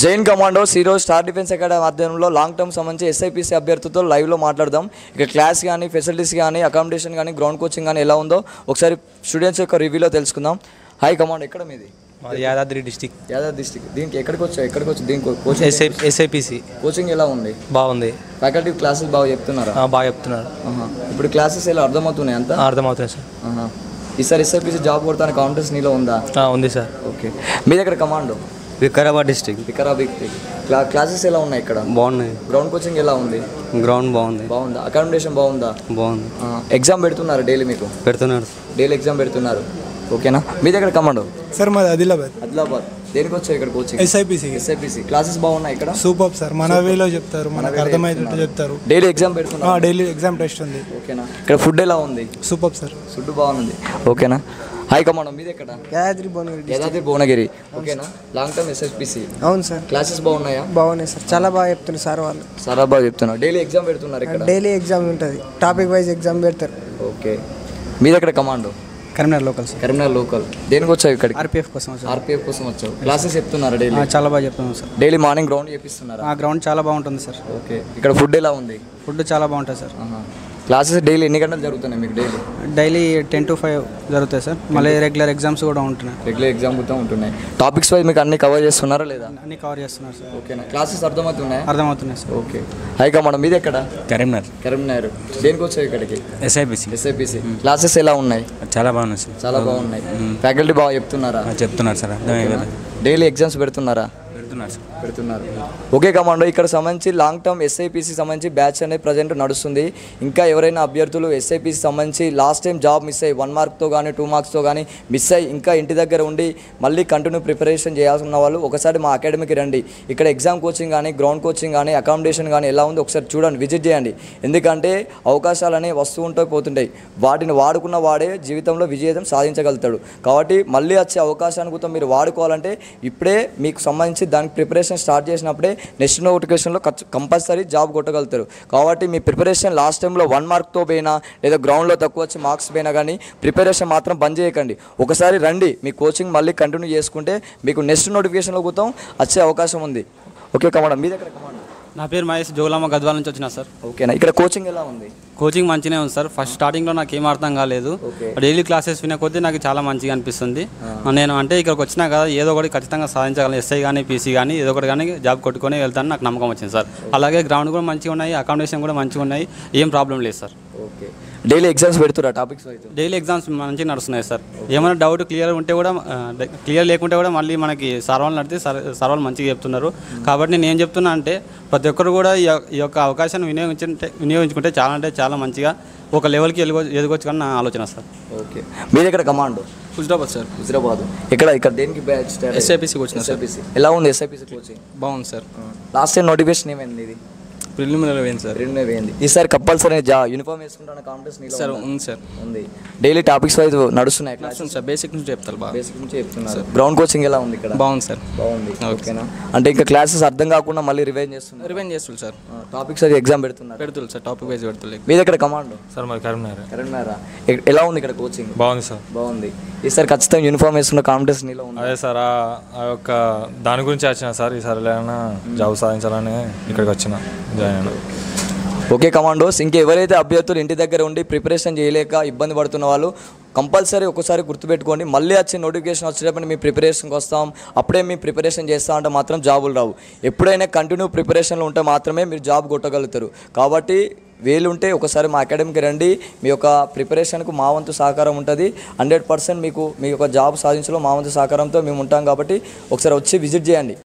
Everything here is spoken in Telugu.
జైన్ కమాండోస్ ఈరోజు స్టార్ డిఫెన్స్ అకాడమీ ఆధ్వర్యంలో లాంగ్ టర్మ్ సంబంధించి ఎస్ఐపిసి అభ్యర్థులతో లైవ్లో మాట్లాడదాం ఇక క్లాస్ కానీ ఫెసిలిటీస్ కానీ అకామిడేషన్ కానీ గ్రౌండ్ కోచింగ్ కానీ ఎలా ఉందో ఒకసారి స్టూడెంట్స్ యొక్క రివ్యూలో తెలుసుకుందాం హాయ్ కమాండో ఎక్కడ మీది మాది యాదాద్రి డిస్టిక్ యాదాద్రి డిస్టిక్ దీనికి ఎక్కడికి వచ్చావు ఎక్కడికి వచ్చి దీనికి కోచింగ్ ఎస్ఐ ఎస్ఐపిసి కోచింగ్ ఎలా ఉంది బాగుంది ఫ్యాకల్టీ క్లాసెస్ బాగా చెప్తున్నారా ఆ, బాగా చెప్తున్నారు ఆహా. ఇప్పుడు క్లాసెస్ ఎలా అర్థమవుతున్నాయి అంతా ఆ, అర్థమవుతుంది సార్ ఆహా. ఈసారి ఎస్ఐపిసి జాబ్ కొడతాను కాన్ఫిడెన్స్ నీలో ఉందా ఆ, ఉంది సార్ ఓకే మీ దగ్గర కమాండో వికారాబాద్ డిస్టిక్ వికారాబాద్ క్లా క్లాసెస్ ఎలా ఉన్నాయి ఇక్కడ బాగున్నాయి గ్రౌండ్ కోచింగ్ ఎలా ఉంది గ్రౌండ్ బాగుంది బాగుందా అకామిడేషన్ బాగుందా బాగుంది ఎగ్జామ్ పెడుతున్నారు డైలీ మీకు పెడుతున్నారు డైలీ ఎగ్జామ్ పెడుతున్నారు ఓకేనా మీ దగ్గర కమాండో సార్ మాది ఆదిలాబాద్ ఆదిలాబాద్ దేనికి వచ్చారు ఇక్కడ కోచింగ్ ఎస్ఐపిసి ఎస్ఐపిసి క్లాసెస్ బాగున్నాయి ఇక్కడ సూపర్ సార్ మన వేలో చెప్తారు మనకు అర్థమయ్యేటట్టు చెప్తారు డైలీ ఎగ్జామ్ పెడుతున్నారు డైలీ ఎగ్జామ్ టెస్ట్ ఉంది ఓకేనా ఇక్కడ ఫుడ్ ఎలా ఉంది సూపర్ సార్ ఫుడ్ బాగుంది ఓకేనా హాయ్ కమాండో మీది ఎక్కడ యాదాద్రి భువనగిరి యాదాద్రి భువనగిరి ఓకేనా లాంగ్ టర్మ్ ఎస్ఎస్పిసి అవును సార్ క్లాసెస్ బాగున్నాయా బాగున్నాయి సార్ చాలా బాగా చెప్తున్నారు సార్ వాళ్ళు సరా బాగా చెప్తున్నారు డైలీ ఎగ్జామ్ పెడుతున్నారు ఇక్కడ డైలీ ఎగ్జామ్ ఉంటుంది టాపిక్ వైజ్ ఎగ్జామ్ పెడతారు ఓకే మీ దగ్గర commando Karimnagar local sir Karimnagar local దేనికి వచ్చావు ఇక్కడికి ఆర్పిఎఫ్ కోసం సార్ ఆర్పిఎఫ్ కోసం వచ్చావు క్లాసెస్ చెప్తున్నారు డైలీ చాలా బాగా చెప్తున్నాం సార్ డైలీ మార్నింగ్ గ్రౌండ్ చేపిస్తున్నారా ఆ గ్రౌండ్ చాలా బాగుంటుంది సార్ ఓకే ఇక్కడ ఫుడ్ ఎలా ఉంది ఫుడ్ చాలా బాగుంటుంది సార్ క్లాసెస్ డైలీ ఎన్ని గంటలు జరుగుతున్నాయి మీకు daily daily ten to five జరుగుతాయి సార్ మళ్ళీ రెగ్యులర్ ఎగ్జామ్స్ కూడా ఉంటున్నాయి రెగ్యులర్ ఎగ్జామ్ కూడా ఉంటున్నాయి టాపిక్స్ వైజ్ మీకు అన్ని కవర్ చేస్తున్నారా లేదా అన్ని కవర్ చేస్తున్నారు సార్ ఓకేనా క్లాసెస్ అర్థమవుతున్నాయా అర్థమవుతున్నాయి సార్ ఓకే హైకా మేడం మీది ఎక్కడ కరీంనగర్ కరీంనగర్ దేనికి వచ్చావు ఇక్కడికి ఎస్ఐపిసి ఎస్ఐపిసి క్లాసెస్ ఎలా ఉన్నాయి చాలా బాగున్నాయి సార్ చాలా బాగున్నాయి ఫ్యాకల్టీ బాగా చెప్తున్నారా ఆ, చెప్తున్నారు సార్ అర్థమయ్యే కదా డైలీ ఎగ్జామ్స్ పెడుతున్నారా పెడుతున్నారు సార్ పెడుతున్నారు ఓకే కమాండో ఇక్కడ సంబంధించి లాంగ్ టర్మ్ ఎస్ఐపిసి సంబంధించి బ్యాచ్ అనేది ప్రజెంట్ నడుస్తుంది ఇంకా ఎవరైనా అభ్యర్థులు ఎస్ఐపిసి సంబంధించి లాస్ట్ టైం జాబ్ మిస్ అయ్యి వన్ మార్క్తో కానీ టూ మార్క్స్తో కానీ మిస్ అయ్యి ఇంకా ఇంటి దగ్గర ఉండి మళ్ళీ కంటిన్యూ ప్రిపరేషన్ చేయాల్సిన వాళ్ళు ఒకసారి మా అకాడమీకి రండి ఇక్కడ ఎగ్జామ్ కోచింగ్ కానీ గ్రౌండ్ కోచింగ్ కానీ అకామిడేషన్ కానీ ఎలా ఉందో ఒకసారి చూడండి విజిట్ చేయండి ఎందుకంటే అవకాశాలు అనేవి వస్తూ ఉంటాయి పోతుంటాయి వాటిని వాడుకున్న వాడే జీవితంలో విజయం సాధించగలుగుతాడు కాబట్టి మళ్ళీ వచ్చే అవకాశాన్ని కూడా మీరు వాడుకోవాలంటే ఇప్పుడే మీకు సంబంధించి దానికి ప్రిపరేషన్ స్టార్ట్ చేసినప్పుడే నెక్స్ట్ నోటిఫికేషన్లో కంపల్సరీ జాబ్ కొట్టగలుగుతారు కాబట్టి మీ ప్రిపరేషన్ లాస్ట్ టైంలో వన్ మార్క్తో పోయినా లేదా గ్రౌండ్లో తక్కువ వచ్చి మార్క్స్ పోయినా కానీ ప్రిపరేషన్ మాత్రం బంద్ చేయకండి ఒకసారి రండి మీ కోచింగ్ మళ్ళీ కంటిన్యూ చేసుకుంటే మీకు నెక్స్ట్ నోటిఫికేషన్లో కూడా వచ్చే అవకాశం ఉంది ఓకే కమాండ మీ దగ్గర కమాండ నా పేరు మహేష్ జోగులామ గద్వాల నుంచి వచ్చిన సార్ ఓకేనా ఇక్కడ కోచింగ్ ఎలా ఉంది కోచింగ్ మంచిగానే ఉంది సార్ ఫస్ట్ స్టార్టింగ్లో నాకు ఏం అర్థం కాలేదు ఓకే. డైలీ క్లాసెస్ వినే కొద్దీ నాకు చాలా మంచిగా అనిపిస్తుంది నేను అంటే ఇక్కడికి వచ్చినా కదా ఏదో ఒకటి ఖచ్చితంగా సాధించగలను ఎస్ఐ కానీ పీసీ కానీ ఏదో ఒకటి కానీ జాబ్ కొట్టుకొని వెళ్తాను నాకు నమ్మకం వచ్చింది సార్ అలాగే గ్రౌండ్ కూడా మంచిగా ఉన్నాయి అకామిడేషన్ కూడా మంచిగా ఉన్నాయి ఏం ప్రాబ్లం లేదు సార్ ఓకే డైలీ ఎగ్జామ్స్ పెడుతురా టాపిక్స్ అయితే డైలీ ఎగ్జామ్స్ మంచిగా నడుస్తున్నాయి సార్ ఏమైనా డౌట్ క్లియర్ ఉంటే కూడా క్లియర్ లేకుంటే కూడా మళ్ళీ మనకి సర్వాలు నడితే సర్వాలు మంచిగా చెప్తున్నారు కాబట్టి నేను ఏం చెప్తున్నా అంటే ప్రతి ఒక్కరు కూడా ఈ యొక్క- ఈ యొక్క అవకాశాన్ని వినియోగించుంటే వినియోగించుకుంటే చాలా అంటే చాలా మంచిగా ఒక లెవెల్కి ఎదుగో ఎదగొచ్చు కానీ నా ఆలోచన సార్ ఓకే మీ దగ్గర కమాండో హుజరాబాద్ సార్ హుజరాబాద్ ఇక్కడ ఇక్కడ దేనికి బ్యాచ్ ఎస్ఐపిసికి వచ్చిన సార్ ఎస్ఐపిసి ఎలా ఉంది ఎస్ఐపిసి కోచింగ్ బాగుంది సార్ లాస్ట్ టైం నోటిఫికేషన్ ఏమైంది ఇది ప్రిలిమినరీ పోయింది సార్ రెండు వేయింది ఈసారి కంపల్సరీ జా యూనిఫామ్ వేసుకుంటాను కాంపిటెన్స్ సార్ ఉంది సార్ ఉంది డైలీ టాపిక్స్ వైజ్ నడుస్తున్నాయి క్లాస్ నడుస్తుంది సార్ బేసిక్ నుంచి చెప్తారు బాగా బేసిక్ నుంచి చెప్తున్నారు గ్రౌండ్ కోచింగ్ ఎలా ఉంది ఇక్కడ బాగుంది సార్ బాగుంది ఓకేనా అంటే ఇంకా క్లాసెస్ అర్థం కాకుండా మళ్ళీ రివైజ్ చేస్తున్నారు రివైన్ చేస్తుంది సార్ టాపిక్స్ అది ఎగ్జామ్ పెడుతున్నారు పెడుతుంది సార్ టాపిక్ వైజ్ పెడుతుంది మీ దగ్గర కమాండ్ సార్ మరి కరీంనగర్ కరెంట్నారా ఎలా ఉంది ఇక్కడ కోచింగ్ బాగుంది సార్ బాగుంది ఈసారి ఖచ్చితంగా యూనిఫామ్ వేసుకున్న కాంపిటెన్స్ నీలో ఉంది అదే సార్ ఆ ఆ యొక్క దాని గురించి వచ్చిన సార్ ఈసారి ఏమైనా జాబ్ సాధించాలని ఇక్కడికి వచ్చిన జాయిన్ అయినా ఓకే కమాండోస్ ఇంకెవరైతే అభ్యర్థులు ఇంటి దగ్గర ఉండి ప్రిపరేషన్ చేయలేక ఇబ్బంది పడుతున్న వాళ్ళు కంపల్సరీ ఒకసారి గుర్తుపెట్టుకోండి మళ్ళీ వచ్చే నోటిఫికేషన్ వచ్చేటప్పుడు మీ ప్రిపరేషన్కి వస్తాం అప్పుడే మీ ప్రిపరేషన్ చేస్తా అంటే మాత్రం జాబులు రావు ఎప్పుడైనా కంటిన్యూ ప్రిపరేషన్లో ఉంటే మాత్రమే మీరు జాబ్ కొట్టగలుగుతారు కాబట్టి వేలుంటే ఒకసారి మా అకాడమీకి రండి మీ యొక్క ప్రిపరేషన్కు మా వంతు సహకారం ఉంటుంది హండ్రెడ్ పర్సెంట్ మీకు మీ యొక్క జాబ్ సాధించలో మా వంతు సహకారంతో మేము ఉంటాం కాబట్టి ఒకసారి వచ్చి విజిట్ చేయండి